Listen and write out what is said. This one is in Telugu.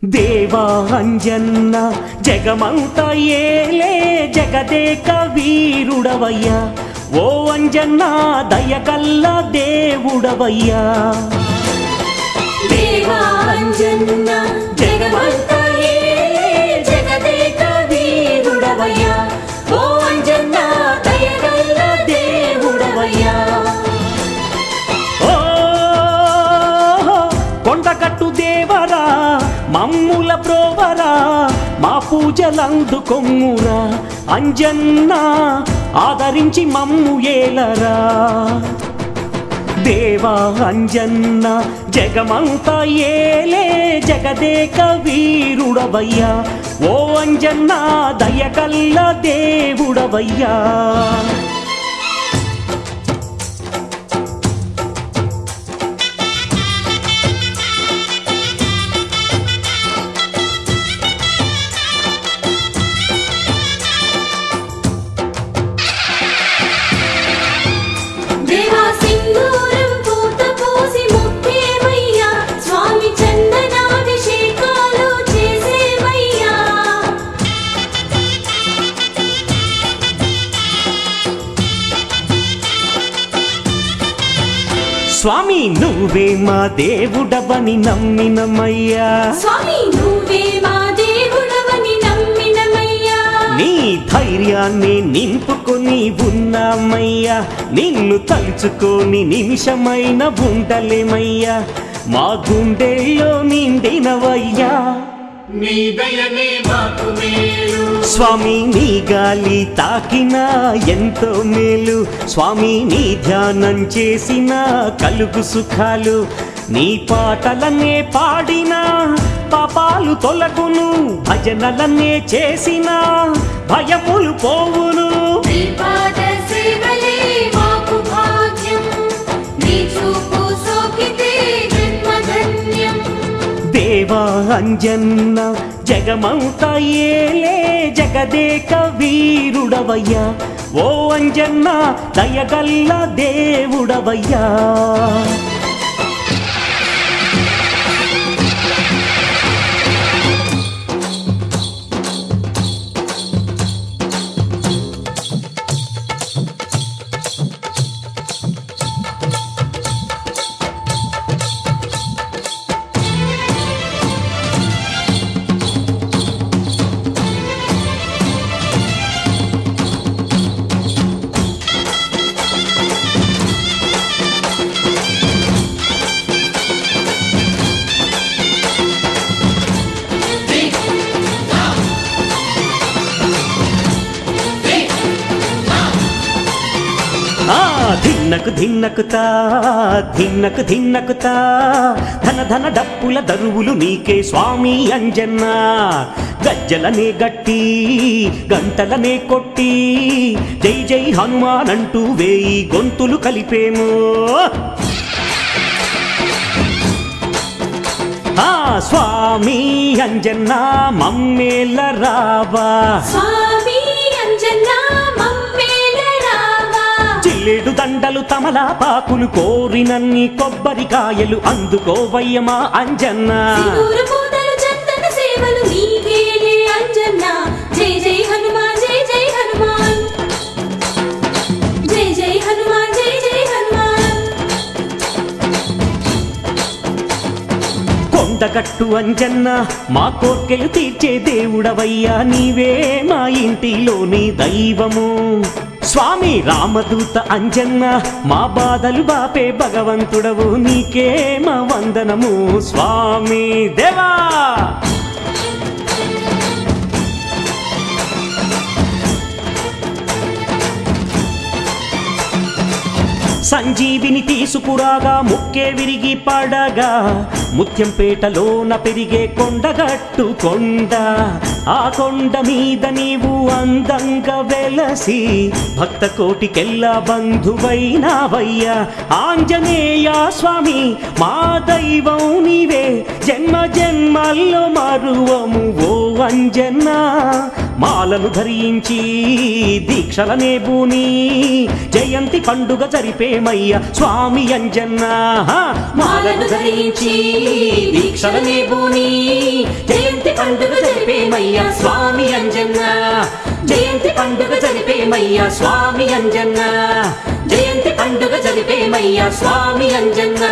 దేవా అంజన్న జగమంత ఏలే జగదేక వీరుడవయ్యా ఓ అంజన్న దయగల్ల దేవుడవయ్యా దేవాంజన్న జగమంత ఏలే జగదేక వీరుడవయ్యా ఓ అంజన్న దయగల్ల దేవుడవయ్యా ఓ కొండగట్టు దేవరా మమ్ముల బ్రోవరా మా పూజలందుకొమ్మురా అంజన్న ఆదరించి మమ్ము ఏలరా దేవా అంజన్న జగమంత ఏలే జగదేక వీరుడవయ్యా ఓ అంజన్న దయకల్ల దేవుడవయ్యా దేవా సింధూరం పూత పోసి ముక్కేమయ్యా స్వామి చందనాభిషేకాలు చేసేవయ్యా స్వామి నువ్వే మా దేవుడవని నమ్మినమయ్యా స్వామి నువ్వే మా దేవుడవని నమ్మినమయ్యా నీ ధైర్యాన్ని నింపుకొని ఉన్నామయ్యా నిన్ను తలుచుకొని నిమిషమైన ఉండలేమయ్యా మా గుండెల్లో నిండినవయ్యా నీ దయనే మాకు మేలు స్వామి నీ గాలి తాకినా ఎంతో మేలు స్వామి నీ ధ్యానం చేసిన కలుగు సుఖాలు నీ పాటలనే పాడినా పాపాలు తొలగును భజనలనే చేసిన భయములు పోవును నీ పాద సేవలే మాకు భాగ్యం నీ చూపు సోకితే జన్మధన్యం దేవా అంజన్న జగమంత ఏలే జగదేక వీరుడవయ్యా ఓ అంజన్న దయగల్ల దేవుడవయ్యా ఆ ధిన్నకు ధిన్నకుతా ధిన్నకు ధిన్నకుతా ధన ధన డప్పుల దరువులు నీకే స్వామి అంజన్న గజ్జలనే గట్టి గంటలనే కొట్టి జై జై హనుమాన్ అంటూ వేయి గొంతులు కలిపేమో ఆ స్వామి అంజన్న మమ్మేల రావా స్వామి అంజన్న మమ్మేల రావా జిల్లేడు దండలు తమలాపాకులు కోరినన్ని కొబ్బరికాయలు అందుకోవయ్యమా అంజన్న సింధూర పూతలు చందన సేవలు నీకేలే అంజన్న జై జై హనుమాన్ జై జై హనుమాన్ జై జై హనుమాన్ జై జై హనుమాన్ కొండగట్టు అంజన్న మా కోర్కెలు తీర్చే దేవుడవయ్యా నీవే మా ఇంటిలోని దైవము స్వామి రామదూత అంజన్న మా బాధలు బాపే భగవంతుడవు నీకే మా వందనము స్వామి దేవా సంజీవిని తీసుకురాగా ముక్కే విరిగి పడగా ముత్యంపేటలోన పెరిగే కొండగట్టు కొండ ఆ కొండ మీద నీవు అందంగా వెలసి భక్త కోటికెల్లా బంధువైనావయ్యా ఆంజనేయ స్వామి మా దైవం నీవే జన్మ జన్మల్లో మరువము ఓ అంజన్న మాలను ధరించి దీక్షలనే బూని జయంతి పండుగ జరిపేమయ్య స్వామి అంజన్న మాలను ధరించి దీక్షలనే బూని జయంతి పండుగ జరిపేమయ్య స్వామి అంజన్న జయంతి పండుగ జరిపేమయ్య స్వామి అంజన్న జయంతి పండుగ జరిపేమయ్య స్వామి అంజన్న